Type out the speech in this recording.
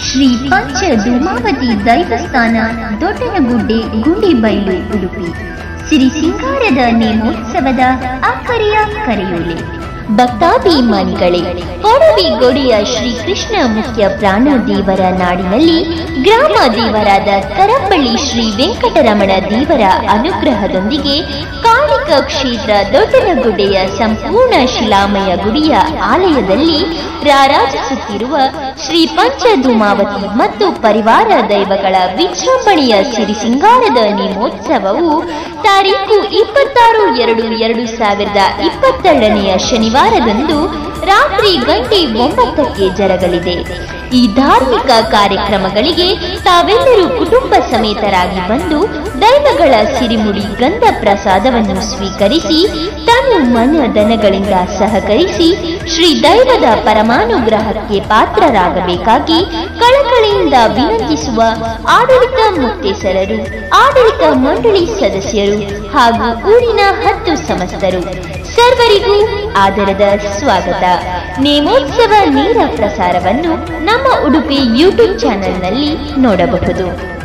ಶ್ರೀ ಪಂಚ ಧೂಮಾವತಿ ದೈವಸ್ಥಾನ ದೊಡ್ಡನಗುಡ್ಡೆ ಗುಂಡಿಬೈಲು ಉಡುಪಿ ಸಿರಿ ಸಿಂಗಾರದ ನೇಮೋತ್ಸವದ ಅಕ್ಕರೆಯ ಕರೆಯೋಲೆ ಭಕ್ತಾಭಿಮಾನಿಗಳೇ ಕೊಡವಿ ಗೊಡಿಯ ಶ್ರೀಕೃಷ್ಣ ಮುಖ್ಯ ಪ್ರಾಣ ದೇವರ ನಾಡಿನಲ್ಲಿ ಗ್ರಾಮ ದೇವರಾದ ಕರಂಬಳ್ಳಿ ಶ್ರೀ ವೆಂಕಟರಮಣ ದೇವರ ಅನುಗ್ರಹದೊಂದಿಗೆ ಕಾಳಿಕ ಕ್ಷೇತ್ರ ದೊಡ್ಡನಗುಡ್ಡೆಯ ಸಂಪೂರ್ಣ ಶಿಲಾಮಯ ಗುಡಿಯ ಆಲಯದಲ್ಲಿ ರಾರಾಜಿಸುತ್ತಿರುವ ಶ್ರೀ ಪಂಚಧೂಮಾವತಿ ಮತ್ತು ಪರಿವಾರ ದೈವಗಳ ವಿಜೃಂಭಣೆಯ ಸಿರಿ ಸಿಂಗಾರದ ನೇಮೋತ್ಸವವು ತಾರೀಕು ಇಪ್ಪತ್ತಾರು ಎರಡು ಎರಡು ಸಾವಿರದ ಇಪ್ಪತ್ತೆರಡನೆಯ ಶನಿವಾರದಂದು ರಾತ್ರಿ ಗಂಟೆ ಒಂಬತ್ತಕ್ಕೆ ಜರಗಲಿದೆ ಈ ಧಾರ್ಮಿಕ ಕಾರ್ಯಕ್ರಮಗಳಿಗೆ ತಾವೆಲ್ಲರೂ ಕುಟುಂಬ ಸಮೇತರಾಗಿ ಬಂದು ದೈವಗಳ ಸಿರಿಮುಡಿ ಗಂಧ ಪ್ರಸಾದವನ್ನು ಸ್ವೀಕರಿಸಿ ತನು ಮನ ದನಗಳಿಂದ ಸಹಕರಿಸಿ ಶ್ರೀ ದೈವದ ಪರಮಾನುಗ್ರಹಕ್ಕೆ ಪಾತ್ರರಾಗಬೇಕಾಗಿ ಕಳಕಳಿಯಿಂದ ವಿನಂತಿಸುವ ಆಡಳಿತ ಮುಕ್ತೇಸರರು ಆಡಳಿತ ಮಂಡಳಿ ಸದಸ್ಯರು ಹಾಗೂ ಊರಿನ ಹತ್ತು ಸಮಸ್ತರು ಸರ್ವರಿಗೂ ಆದರದ ಸ್ವಾಗತ ನೇಮೋತ್ಸವ ನೇರ ಪ್ರಸಾರವನ್ನು ನಮ್ಮ ಉಡುಪಿ ಯೂಟ್ಯೂಬ್ ಚಾನೆಲ್ನಲ್ಲಿ ನೋಡಬಹುದು